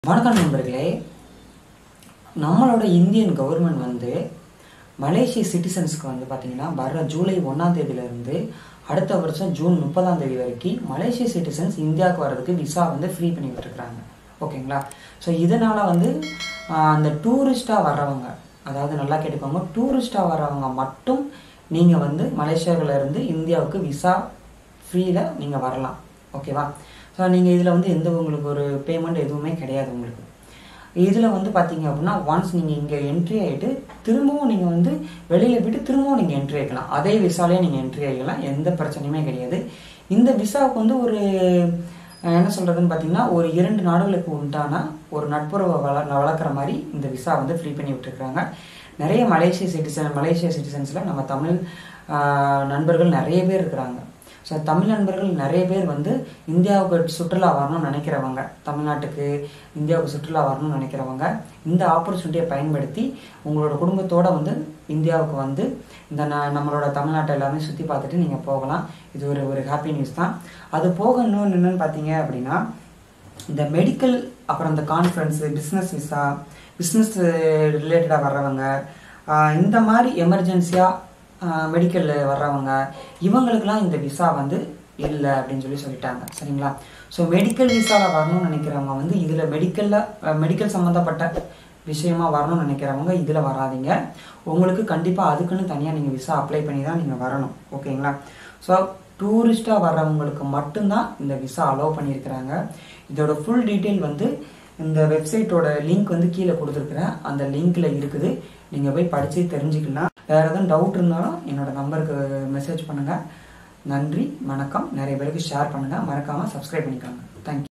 வணக்கம் நண்பர்களே நம்மளோட இந்தியன் கவர்மெண்ட் வந்து மலேசிய சிட்டிசன்ஸ்க்கு வந்து பார்த்தீங்கன்னா வர்ற ஜூலை ஒன்றாம் தேதியிலேருந்து அடுத்த வருஷம் ஜூன் முப்பதாம் தேதி வரைக்கும் மலேசிய சிட்டிசன்ஸ் இந்தியாவுக்கு வர்றதுக்கு விசா வந்து ஃப்ரீ பண்ணி விட்டுருக்குறாங்க ஓகேங்களா ஸோ இதனால் வந்து ஆஹ், அந்த டூரிஸ்டாக வர்றவங்க அதாவது நல்லா கேட்டுக்கோங்க டூரிஸ்டாக வர்றவங்க மட்டும் நீங்கள் வந்து மலேசியாவில் இருந்து இந்தியாவுக்கு விசா ஃப்ரீயில் நீங்கள் வரலாம் ஓகேவா ஸோ நீங்கள் இதில் வந்து எந்த உங்களுக்கு ஒரு பேமெண்ட் எதுவுமே கிடையாது உங்களுக்கு இதில் வந்து பார்த்தீங்க அப்படின்னா ஒன்ஸ் நீங்கள் இங்கே என்ட்ரி ஆகிட்டு திரும்பவும் நீங்கள் வந்து வெளியில் போயிட்டு திரும்பவும் நீங்கள் என்ட்ரி ஆகிக்கலாம் அதே விசாலே நீங்கள் என்ட்ரி ஆகிக்கலாம் எந்த பிரச்சனையுமே கிடையாது இந்த விசாவுக்கு வந்து ஒரு அஹ், என்ன சொல்கிறதுன்னு பார்த்தீங்கன்னா ஒரு இரண்டு நாடுகளுக்கு உண்டான ஒரு நட்புறவை வள வளர்க்குற மாதிரி இந்த விசா வந்து ஃப்ரீ பண்ணி விட்டுருக்காங்க நிறைய மலேசிய சிட்டிசன் மலேசிய சிட்டிசன்ஸில் நம்ம தமிழ் ஆஹ், நண்பர்கள் நிறைய பேர் இருக்கிறாங்க ஸோ தமிழ் நண்பர்கள் நிறைய பேர் வந்து இந்தியாவுக்கு சுற்றுலா வரணும்னு நினைக்கிறவங்க தமிழ்நாட்டுக்கு இந்தியாவுக்கு சுற்றுலா வரணும்னு நினைக்கிறவங்க இந்த ஆப்பர்ச்சுனிட்டியை பயன்படுத்தி உங்களோட குடும்பத்தோட வந்து இந்தியாவுக்கு வந்து இந்த ந நம்மளோட தமிழ்நாட்டை எல்லாமே சுற்றி பார்த்துட்டு நீங்கள் போகலாம் இது ஒரு ஒரு ஹாப்பி நியூஸ் தான் அது போக இன்னொன்று என்னன்னு பார்த்தீங்க அப்படின்னா இந்த மெடிக்கல் அப்புறம் இந்த கான்ஃபரன்ஸு பிஸ்னஸ் விசா பிஸ்னஸ் ரிலேட்டடாக வர்றவங்க ஆஹ் இந்த மாதிரி எமர்ஜென்சியாக மெடிக்கலில் வர்றவங்க இவங்களுக்கெல்லாம் இந்த விசா வந்து இல்லை அப்படின்னு சொல்லி சொல்லிட்டாங்க சரிங்களா ஸோ மெடிக்கல் விசாவில் வரணும்னு நினைக்கிறவங்க வந்து இதில் மெடிக்கலில் மெடிக்கல் சம்மந்தப்பட்ட விஷயமா வரணும்னு நினைக்கிறவங்க இதில் வராதீங்க உங்களுக்கு கண்டிப்பாக அதுக்குன்னு தனியாக நீங்கள் விசா அப்ளை பண்ணி தான் நீங்கள் வரணும் ஓகேங்களா ஸோ டூரிஸ்டாக வர்றவங்களுக்கு மட்டும்தான் இந்த விசா அலோவ் பண்ணியிருக்கிறாங்க இதோட ஃபுல் டீட்டெயில் வந்து இந்த வெப்சைட்டோட லிங்க் வந்து கீழே கொடுத்துருக்குறேன் அந்த லிங்க்ல இருக்குது நீங்கள் போய் படித்து தெரிஞ்சுக்கலாம் வேறு எதுவும் டவுட் இருந்தாலும் என்னோட நம்பருக்கு மெசேஜ் பண்ணுங்கள் நன்றி வணக்கம் நிறைய பேருக்கு ஷேர் பண்ணுங்கள் மறக்காமல் சப்ஸ்கிரைப் பண்ணிக்கோங்க தேங்க்யூ